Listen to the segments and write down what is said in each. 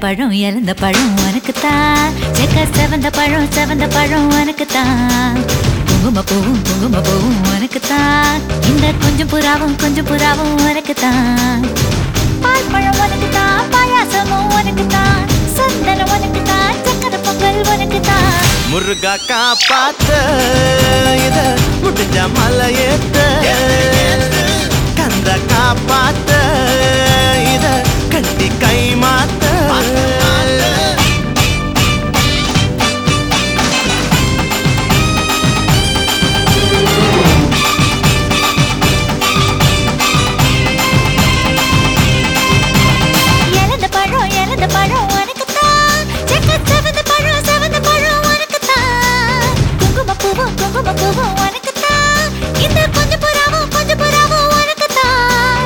பழம் இறந்த பழம் உனக்கு தான் செக்க செவந்த பழம் செவந்த பழம் உனக்கு தான் குங்கும பூவும் குங்கும பூவும் உனக்கு தான் இந்த கொஞ்சம் புறாவும் கொஞ்சம் புறாவும் உனக்கு தான் பால் பழம் உனக்கு தான் பாயாசமும் உனக்கு தான் சந்தனம் உனக்கு தான் சக்கரை பொங்கல் உனக்கு தான் முருகா காப்பாத்த இத முடிஞ்ச மலையேத்த கந்த காப்பாத்த இத கட்டி கை மாத்த இறந்த பழம் இறந்த பழம் உனக்கு தான் செக்க செவந்த பழம் செவந்த பழம் உனக்கு தான் குங்கும பூவும் குங்கும பூவும் உனக்கு தான் இந்த கொஞ்சம் புறாவும் கொஞ்சம் புறாவும் உனக்கு தான்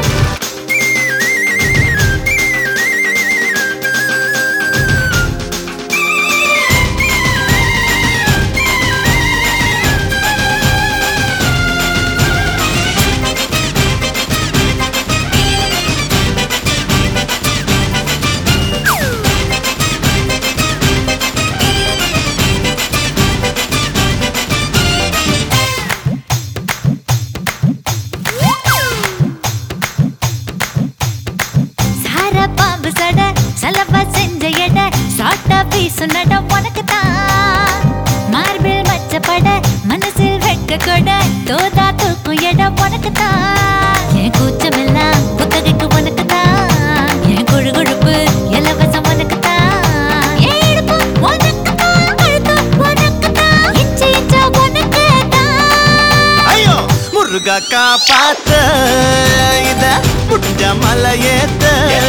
சார பாம்பு சட சலவா செஞ்ச எட சாட்டா பீசு நட உனக்கு தான் மார்பிள் மச்சப்பட மனசில் வெட்க கொட தோதா தூக்கும் இடம் உனக்கு தான் என் கூச்சமெல்லாம் புத்தகைக்கு உனக்கு தான் என் கொழு கொழுப்பு இலவசம் உனக்கு தான் என் இடுப்பு உனக்கு தான் கழுத்து உனக்கு தான் இச்சை இச்சா உனக்கு தான் ஐயோ முருகா காப்பாத்த இத முடிஞ்ச மலையேத்த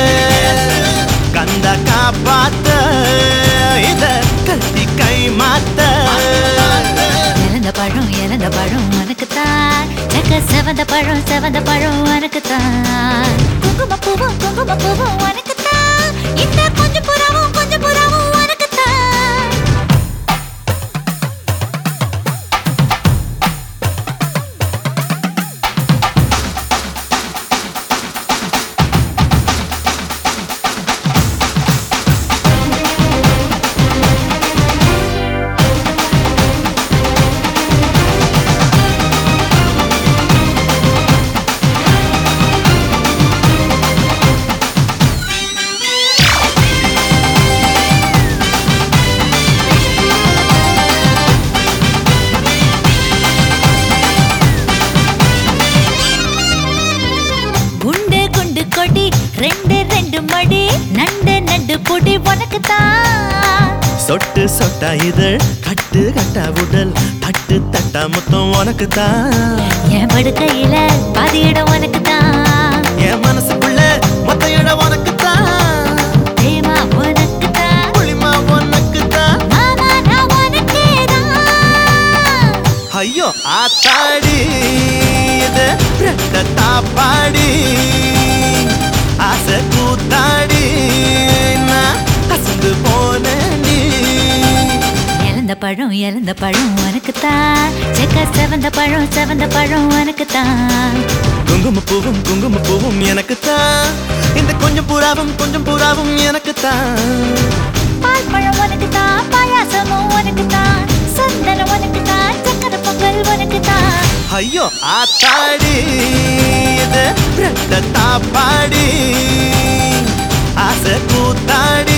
கந்த காப்பாத்த இத கட்டி கை மாத்த இறந்த பழம் இறந்த பழம் உனக்கு தான் செக்க செவந்த பழம் செவந்த பழம் உனக்கு தான் குங்கும பூவும் குங்கும பூவும் உனக்கு தான் இந்த கொஞ்சம் புறாவும் கொஞ்சம் புறாவும் உனக்கு தான் குண்டு குண்டு கொடி ரெண்டு ரெண்டு மடி நண்டு நண்டு பொடி உனக்கு தான் சொட்டு சொட்டா இதழ் கட்டு கட்டா உடல் தட்டு தட்டா முத்தம் உனக்கு தான் என் படுக்கையில பாதி இடம் உனக்கு தான் என் மனசுக்குள்ள மொத்த இடம் உனக்கு தான் தேமா உனக்கு தான் புளிமா உனக்கு தான் மாமா நான் உனக்கே தான் ஐயோ ஆத்தாடி இது ரெட்ட தாப்பாடி ஆசை கூத்தாடி நான் அசந்து போனேன் இறந்த பழம் இறந்த பழம் உனக்கு தான் செக்க செவந்த பழம் செவந்த பழம் உனக்கு தான் குங்கும பூவும் குங்கும பூவும் எனக்கு தான் இந்த கொஞ்சம் புறாவும் கொஞ்சம் புறாவும் எனக்கு தான் பால் பழம் உனக்கு தான் பாயாசமும் உனக்கு தான் சந்தனம் உனக்கு தான் சக்கரை பொங்கல் உனக்கு தான் ஐயோ ஆத்தாடி இது ரெட்ட தாப்பாடி ஆசை கூத்தாடி